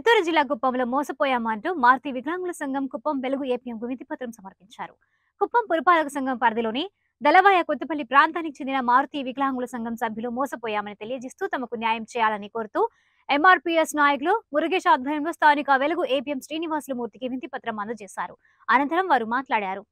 చిత్తూరు జిల్లా కుప్పంలో మోసపోయామంటూ మారుతి వికలాంగుల సంఘం కుప్పం వెలుగు ఏపీఎంకు వినతి పత్రం సమర్పించారు కుప్పం పురపాలక సంఘం పరిధిలోని దళవాయ కొత్తపల్లి ప్రాంతానికి చెందిన మారుతి వికలాంగుల సంఘం సభ్యులు మోసపోయామని తెలియజేస్తూ తమకు న్యాయం చేయాలని కోరుతూ ఎంఆర్పీఎస్ నాయకులు మురుగేష్ ఆధ్వర్యంలో స్థానిక వెలుగు ఏపీఎం శ్రీనివాసులు మూర్తికి వినతి పత్రం అందజేశారు అనంతరం వారు మాట్లాడారు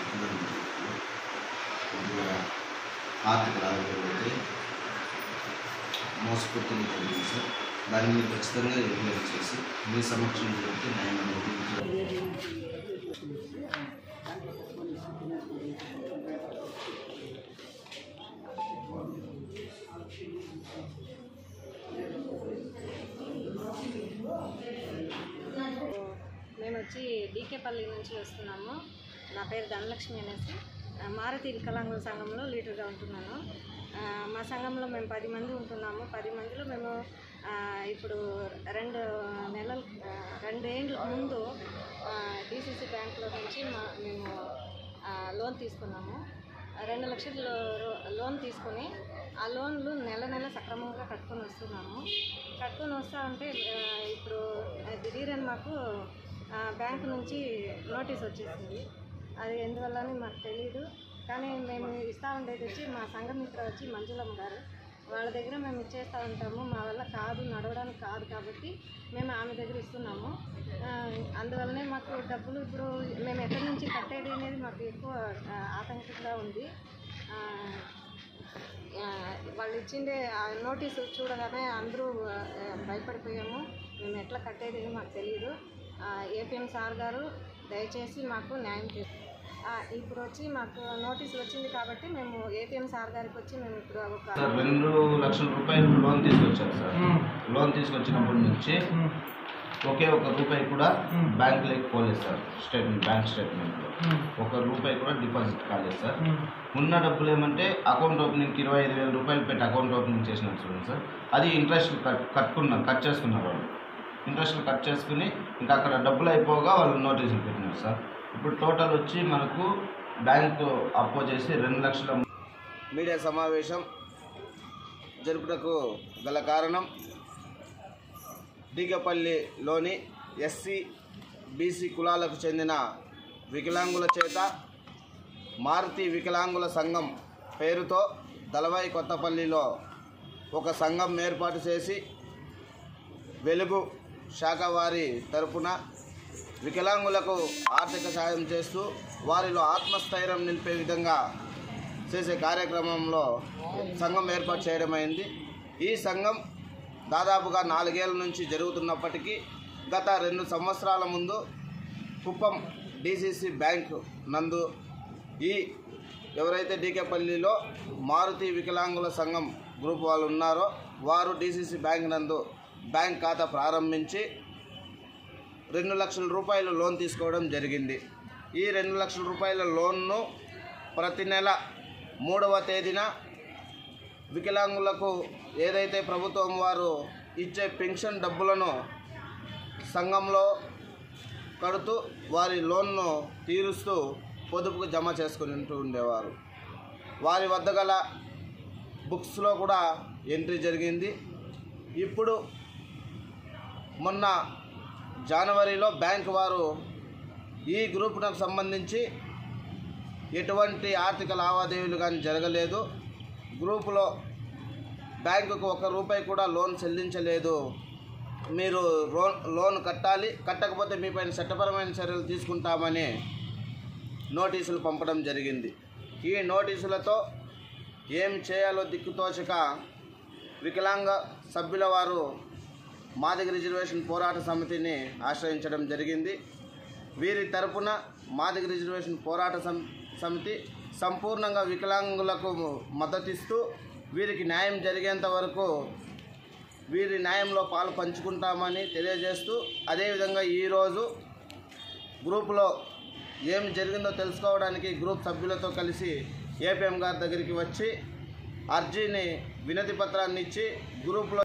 కొద్దిగా ఆర్థిక లాభపడితే మోసపోతుంది కలిగింది సార్ దాన్ని మీరు ఖచ్చితంగా ఎంక్వైరీ చేసి మీ సమక్షంలో పెట్టి న్యాయం అనుభవించాలి మేము వచ్చి డీకేపల్లి నుంచి వస్తున్నాము నా పేరు ధనలక్ష్మి అనేసి ఆ, మారుతి వికలాంగుల సంఘంలో లీడర్గా ఉంటున్నాను ఆ, మా సంఘంలో మేము పది మంది ఉంటున్నాము పది మందిలో మేము ఆ, ఇప్పుడు రెండు నెలల ఆ, రెండేండ్ల ముందు డిసిసి బ్యాంకులో నుంచి మా మేము ఆ, లోన్ తీసుకున్నాము ఆ, రెండు లక్షలు లో- లోన్ తీసుకొని ఆ లోన్లు నెల నెల సక్రమంగా కట్టుకొని వస్తున్నాము కట్టుకొని వస్తూ ఉంటే ఆ, ఇప్పుడు ఆ, దిఢీరని మాకు ఆ, బ్యాంకు నుంచి నోటీస్ వచ్చేసింది అది ఎందువల్లని మాకు తెలియదు కానీ మేము ఇస్తూ ఉండేది వచ్చి మా సంఘమిత్ర వచ్చి మంజులమ్మ గారు వాళ్ళ దగ్గర మేము ఇచ్చేస్తూ ఉంటాము మా వల్ల కాదు నడవడానికి కాదు కాబట్టి మేము ఆమె దగ్గర ఇస్తున్నాము ఆ, అందువల్లనే మాకు డబ్బులు ఇప్పుడు మేము ఎక్కడి నుంచి కట్టేది అనేది మాకు ఎక్కువ ఆ, ఆతంకంగా ఉంది ఆ, ఆ, వాళ్ళు ఇచ్చిండే ఆ నోటీసు చూడగానే అందరూ ఆ, భయపడిపోయాము మేము ఎట్లా కట్టేది అని మాకు తెలియదు ఏపీఎం సార్ గారు దయచేసి మాకు న్యాయం చేస్తారు ఇప్పుడు వచ్చి మాకు నోటీస్ వచ్చింది కాబట్టి మేము ఏపీఎం సార్ గారికి వచ్చి మేము ఇప్పుడు ఒక సార్ రెండు లక్షల రూపాయలు లోన్ తీసుకొచ్చారు సార్ లోన్ తీసుకొచ్చినప్పటి నుంచి ఒకే ఒక రూపాయి కూడా బ్యాంకులోకి పోలేదు సార్ స్టేట్మెంట్ బ్యాంక్ స్టేట్మెంట్లో ఒక రూపాయి కూడా డిపాజిట్ కాలేదు సార్ ఉన్న డబ్బులు ఏమంటే అకౌంట్ ఓపెనింగ్కి ఇరవై ఐదు వేల రూపాయలు పెట్టి అకౌంట్ ఓపెనింగ్ చేసినారు చూడండి సార్ అది ఇంట్రెస్ట్ కట్ కట్టుకున్నారు కట్ చేసుకున్నారు వాళ్ళు ఇంట్రెస్ట్ కట్ చేసుకుని ఇంకా అక్కడ డబ్బులు అయిపోగా వాళ్ళు నోటీసులు పెట్టినారు సార్ ఇప్పుడు టోటల్ వచ్చి మనకు బ్యాంకు అప్పో చేసి రెండు లక్షల మీడియా సమావేశం జరుపుటకు గల కారణం డీగపల్లిలోని ఎస్సీ బీసీ కులాలకు చెందిన వికలాంగుల చేత మారుతి వికలాంగుల సంఘం పేరుతో దళవాయి కొత్తపల్లిలో ఒక సంఘం ఏర్పాటు చేసి వెలుగు శాఖ వారి తరపున వికలాంగులకు ఆర్థిక సహాయం చేస్తూ వారిలో ఆత్మస్థైర్యం నిలిపే విధంగా చేసే కార్యక్రమంలో సంఘం ఏర్పాటు చేయడం అయింది ఈ సంఘం దాదాపుగా నాలుగేళ్ల నుంచి జరుగుతున్నప్పటికీ గత రెండు సంవత్సరాల ముందు కుప్పం డిసిసి బ్యాంక్ నందు ఈ ఎవరైతే డీకేపల్లిలో మారుతి వికలాంగుల సంఘం గ్రూప్ వాళ్ళు ఉన్నారో వారు డిసిసి బ్యాంక్ నందు బ్యాంక్ ఖాతా ప్రారంభించి రెండు లక్షల రూపాయలు లోన్ తీసుకోవడం జరిగింది ఈ రెండు లక్షల రూపాయల లోన్ను ప్రతి నెల మూడవ తేదీన వికలాంగులకు ఏదైతే ప్రభుత్వం వారు ఇచ్చే పెన్షన్ డబ్బులను సంఘంలో కడుతూ వారి లోన్ను తీరుస్తూ పొదుపుకు జమ చేసుకుంటూ ఉండేవారు వారి వద్ద గల బుక్స్లో కూడా ఎంట్రీ జరిగింది ఇప్పుడు మొన్న జనవరిలో బ్యాంక్ వారు ఈ గ్రూప్కు సంబంధించి ఎటువంటి ఆర్థిక లావాదేవీలు కానీ జరగలేదు గ్రూపులో బ్యాంకుకు ఒక రూపాయి కూడా లోన్ చెల్లించలేదు మీరు లోన్ లోన్ కట్టాలి కట్టకపోతే మీపైన చట్టపరమైన చర్యలు తీసుకుంటామని నోటీసులు పంపడం జరిగింది ఈ నోటీసులతో ఏం చేయాలో దిక్కుతోచక వికలాంగ సభ్యుల వారు మాదిగ రిజర్వేషన్ పోరాట సమితిని ఆశ్రయించడం జరిగింది వీరి తరపున మాదిగ రిజర్వేషన్ పోరాట సం- సమితి సంపూర్ణంగా వికలాంగులకు మద్దతిస్తూ వీరికి న్యాయం జరిగేంత వరకు వీరి న్యాయంలో పాలు పంచుకుంటామని తెలియజేస్తూ అదేవిధంగా ఈరోజు గ్రూపులో ఏం జరిగిందో తెలుసుకోవడానికి గ్రూప్ సభ్యులతో కలిసి ఏపీఎం గారి దగ్గరికి వచ్చి అర్జీని వినతి పత్రాన్ని ఇచ్చి గ్రూప్లో